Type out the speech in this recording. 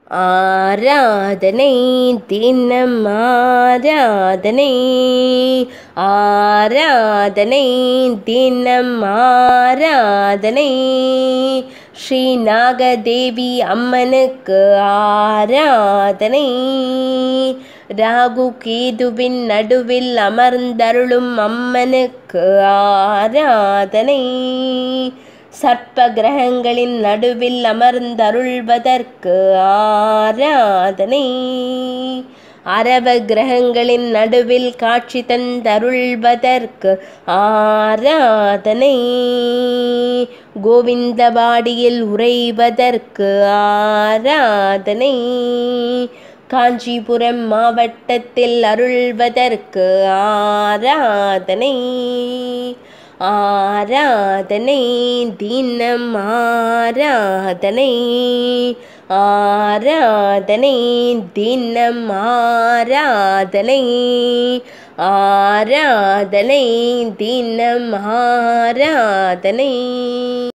ஆராதனை தினம் ஆராதனை ஆராதனை தினம் ஆராதனை ஸ்ரீ நாகதேவி அம்மனுக்கு ஆராதனை ராகு கேதுவின் நடுவில் அமர்ந்தருளும் அம்மனுக்கு ஆராதனை சர்ப்ப கிரகங்களின் நடுவில் அமர்ந்தருள்வதற்கு ஆராதனை அரவ கிரகங்களின் நடுவில் காட்சி தந்தருள்வதற்கு ஆராதனை கோவிந்தவாடியில் உறைவதற்கு ஆராதனை காஞ்சிபுரம் மாவட்டத்தில் அருள்வதற்கு ஆராதனை ஆராதனை தினம் ஆராதனை ஆராதனை தினம் ஆராதனை ஆராதனை தினம் ஆராதனை